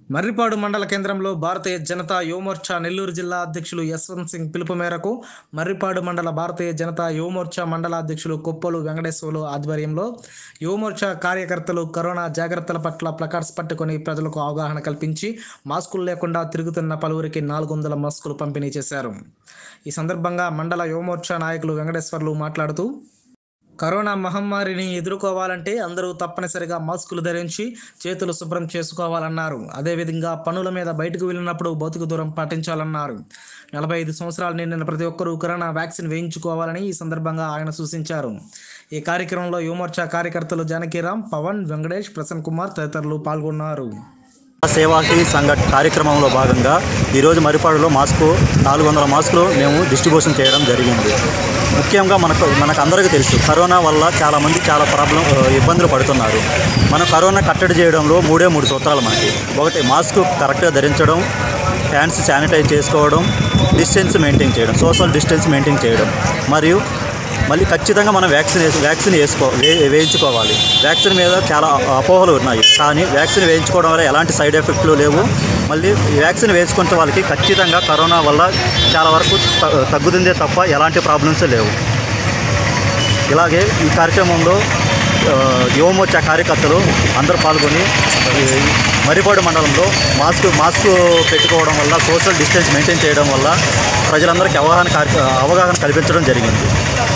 మర్రిపాడు మండల కేంద్రంలో భారతీయ జనతా యువమోర్చా నెల్లూరు జిల్లా అధ్యక్షులు యశ్వంత్ సింగ్ పిలుపు మేరకు మర్రిపాడు మండల భారతీయ జనతా యువమోర్చా మండల అధ్యక్షులు కొప్పలు వెంకటేశ్వర్లు ఆధ్వర్యంలో యువమోర్చా కార్యకర్తలు కరోనా జాగ్రత్తల పట్ల ప్లకార్డ్స్ పట్టుకొని ప్రజలకు అవగాహన కల్పించి మాస్కులు లేకుండా తిరుగుతున్న పలువురికి నాలుగు వందల మాస్కులు పంపిణీ చేశారు ఈ సందర్భంగా మండల యువమోర్చా నాయకులు వెంకటేశ్వర్లు మాట్లాడుతూ కరోనా మహమ్మారిని ఎదుర్కోవాలంటే అందరూ తప్పనిసరిగా మాస్కులు ధరించి చేతులు శుభ్రం చేసుకోవాలన్నారు అదేవిధంగా పనుల మీద బయటకు వెళ్ళినప్పుడు భౌతిక దూరం పాటించాలన్నారు నలభై ఐదు సంవత్సరాలు నిండిన ప్రతి ఒక్కరూ కరోనా వ్యాక్సిన్ వేయించుకోవాలని ఈ సందర్భంగా ఆయన సూచించారు ఈ కార్యక్రమంలో యువమోర్చా కార్యకర్తలు జానకీరామ్ పవన్ వెంకటేష్ ప్రసన్న కుమార్ తదితరులు పాల్గొన్నారు సేవాకి సంఘ కార్యక్రమంలో భాగంగా ఈరోజు మరిపాడులో మాస్కు నాలుగు వందల మాస్కులు మేము డిస్ట్రిబ్యూషన్ చేయడం జరిగింది ముఖ్యంగా మనకు మనకు అందరికీ తెలుసు కరోనా వల్ల చాలామంది చాలా ప్రాబ్లం ఇబ్బందులు పడుతున్నారు మనం కరోనా కట్టడి చేయడంలో మూడే మూడు సూత్రాలు మనకి ఒకటి మాస్క్ కరెక్ట్గా ధరించడం హ్యాండ్స్ శానిటైజ్ చేసుకోవడం డిస్టెన్స్ మెయింటైన్ చేయడం సోషల్ డిస్టెన్స్ మెయింటైన్ చేయడం మరియు మళ్ళీ ఖచ్చితంగా మనం వ్యాక్సిన్ వేసి వ్యాక్సిన్ వేసుకో వే వేయించుకోవాలి వ్యాక్సిన్ మీద చాలా అపోహలు ఉన్నాయి కానీ వ్యాక్సిన్ వేయించుకోవడం వల్ల ఎలాంటి సైడ్ ఎఫెక్ట్లు లేవు మళ్ళీ ఈ వ్యాక్సిన్ వేసుకుంటే వాళ్ళకి ఖచ్చితంగా కరోనా వల్ల చాలా వరకు త- తగ్గుతుందే తప్ప ఎలాంటి ప్రాబ్లమ్స్ లేవు ఇలాగే ఈ కార్యక్రమంలో ఆ, యువమోర్చా కార్యకర్తలు అందరూ పాల్గొని ఈ మరిపాడు మండలంలో మాస్క్ మాస్క్ పెట్టుకోవడం వల్ల సోషల్ డిస్టెన్స్ మెయింటైన్ చేయడం వల్ల ప్రజలందరికీ అవగాహన కార్య అవగాహన కల్పించడం జరిగింది